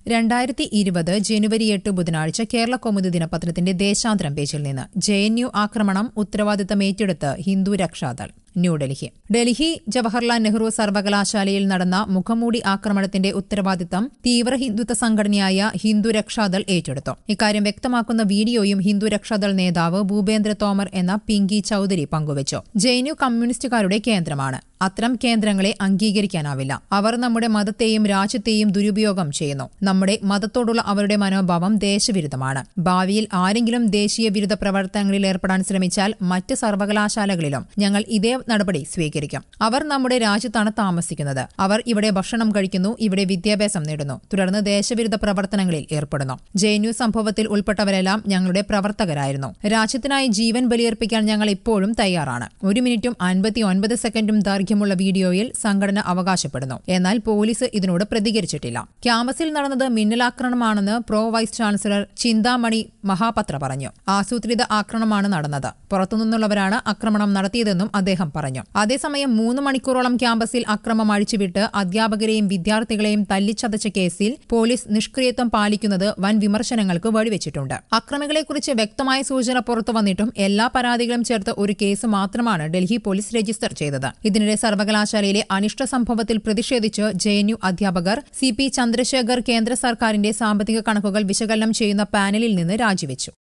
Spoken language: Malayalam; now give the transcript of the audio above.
രണ്ടായിരത്തി ഇരുപത് ജനുവരി എട്ട് ബുധനാഴ്ച കേരള കൗമുദി ദിനപത്രത്തിന്റെ ദേശാന്തരം പേജിൽ നിന്ന് ജെ എൻ യു ആക്രമണം ഉത്തരവാദിത്തം ഏറ്റെടുത്ത് ഹിന്ദു രക്ഷാദൾ ന്യൂഡൽഹി ഡൽഹി ജവഹർലാൽ നെഹ്റു സർവകലാശാലയിൽ നടന്ന മുഖംമൂടി ആക്രമണത്തിന്റെ ഉത്തരവാദിത്തം തീവ്ര ഹിന്ദുത്വ സംഘടനയായ ഹിന്ദു രക്ഷാദൾ ഏറ്റെടുത്തു ഇക്കാര്യം വ്യക്തമാക്കുന്ന വീഡിയോയും ഹിന്ദു രക്ഷാദൾ നേതാവ് ഭൂപേന്ദ്ര തോമർ എന്ന പിങ്കി ചൌധരി പങ്കുവച്ചു ജെഎൻയു കമ്മ്യൂണിസ്റ്റുകാരുടെ കേന്ദ്രമാണ് അത്തരം കേന്ദ്രങ്ങളെ അംഗീകരിക്കാനാവില്ല അവർ നമ്മുടെ മതത്തെയും രാജ്യത്തെയും ദുരുപയോഗം ചെയ്യുന്നു നമ്മുടെ മതത്തോടുള്ള അവരുടെ മനോഭാവം ദേശവിരുദ്ധമാണ് ഭാവിയിൽ ആരെങ്കിലും ദേശീയ വിരുദ്ധ പ്രവർത്തനങ്ങളിൽ ഏർപ്പെടാൻ ശ്രമിച്ചാൽ മറ്റ് സർവകലാശാലകളിലും ഞങ്ങൾ ഇതേ നടപടി സ്വീകരിക്കും അവർ നമ്മുടെ രാജ്യത്താണ് താമസിക്കുന്നത് അവർ ഇവിടെ ഭക്ഷണം കഴിക്കുന്നു ഇവിടെ വിദ്യാഭ്യാസം നേടുന്നു തുടർന്ന് ദേശവിരുദ്ധ പ്രവർത്തനങ്ങളിൽ ഏർപ്പെടുന്നു ജെഎൻയു സംഭവത്തിൽ ഉൾപ്പെട്ടവരെല്ലാം ഞങ്ങളുടെ പ്രവർത്തകരായിരുന്നു രാജ്യത്തിനായി ജീവൻ ബലിയർപ്പിക്കാൻ ഞങ്ങൾ ഇപ്പോഴും തയ്യാറാണ് ഒരു മിനിറ്റും അൻപത്തി ഒൻപത് സെക്കൻഡും ദൈർഘ്യമുള്ള വീഡിയോയിൽ സംഘടന അവകാശപ്പെടുന്നു എന്നാൽ പോലീസ് ഇതിനോട് പ്രതികരിച്ചിട്ടില്ല ക്യാമ്പസിൽ നടന്നത് മിന്നലാക്രമണമാണെന്ന് pro vice chancellor Chintamani Mahapatra പറഞ്ഞു ആസൂത്രിത ആക്രമണമാണ് നടന്നത് പുറത്തുനിന്നുള്ളവരാണ് ആക്രമണം നടത്തിയതെന്നും അദ്ദേഹം പറഞ്ഞു അതേസമയം മൂന്ന് മണിക്കൂറോളം ക്യാമ്പസിൽ അക്രമം അഴിച്ചുവിട്ട് അധ്യാപകരെയും വിദ്യാർത്ഥികളെയും തല്ലിച്ചതച്ച കേസിൽ പോലീസ് നിഷ്ക്രിയത്വം പാലിക്കുന്നത് വൻ വിമർശനങ്ങൾക്ക് വഴിവെച്ചിട്ടുണ്ട് അക്രമികളെക്കുറിച്ച് വ്യക്തമായ സൂചന പുറത്തുവന്നിട്ടും എല്ലാ പരാതികളും ചേർത്ത് ഒരു കേസ് മാത്രമാണ് ഡൽഹി പോലീസ് രജിസ്റ്റർ ചെയ്തത് ഇതിനിടെ സർവകലാശാലയിലെ അനിഷ്ട സംഭവത്തിൽ പ്രതിഷേധിച്ച് ജെഎൻയു അധ്യാപകർ സി പി ചന്ദ്രശേഖർ കേന്ദ്ര സർക്കാരിന്റെ സാമ്പത്തിക കണക്കുകൾ വിശകലനം ചെയ്യുന്ന പാനലിൽ നിന്ന് രാജിവെച്ചു